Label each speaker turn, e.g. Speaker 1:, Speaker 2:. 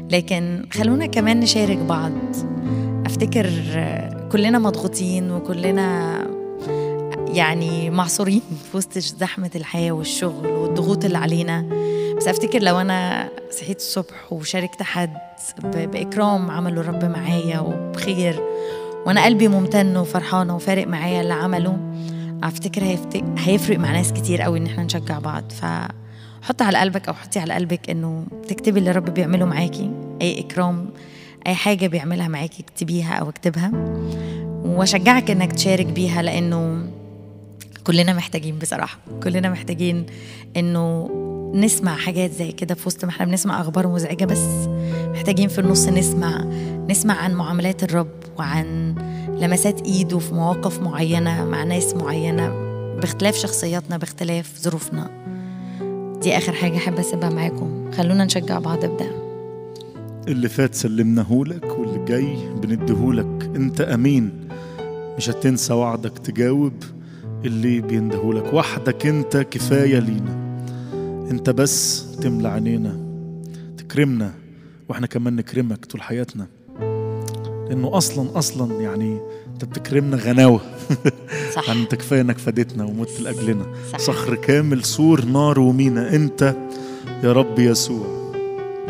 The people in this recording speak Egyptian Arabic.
Speaker 1: لكن خلونا كمان نشارك بعض افتكر كلنا مضغوطين وكلنا يعني معصورين في وسط زحمة الحياة والشغل والضغوط اللي علينا بس افتكر لو انا صحيت الصبح وشاركت حد باكرام عمله الرب معايا وبخير وانا قلبي ممتن وفرحانه وفارق معايا اللي عمله افتكر هيفرق مع ناس كتير قوي ان احنا نشجع بعض فحط على قلبك او حطي على قلبك انه تكتبي اللي الرب بيعمله معاكي اي اكرام اي حاجه بيعملها معاكي اكتبيها او اكتبها واشجعك انك تشارك بيها لانه كلنا محتاجين بصراحه كلنا محتاجين انه نسمع حاجات زي كده في وسط ما احنا بنسمع اخبار مزعجه بس محتاجين في النص نسمع نسمع عن معاملات الرب وعن لمسات ايده في مواقف معينه مع ناس معينه باختلاف شخصياتنا باختلاف ظروفنا دي اخر حاجه احب اسيبها معاكم خلونا نشجع بعض ابدا
Speaker 2: اللي فات سلمناهولك واللي جاي بنديهولك انت امين مش هتنسى وعدك تجاوب اللي بيندهولك وحدك انت كفايه لينا انت بس تملى عينينا تكرمنا واحنا كمان نكرمك طول حياتنا لانه اصلا اصلا يعني انت بتكرمنا غناوه
Speaker 1: صح
Speaker 2: يعني انت كفايه انك فادتنا ومت لاجلنا
Speaker 1: صح.
Speaker 2: صخر كامل سور نار ومينا انت يا رب يسوع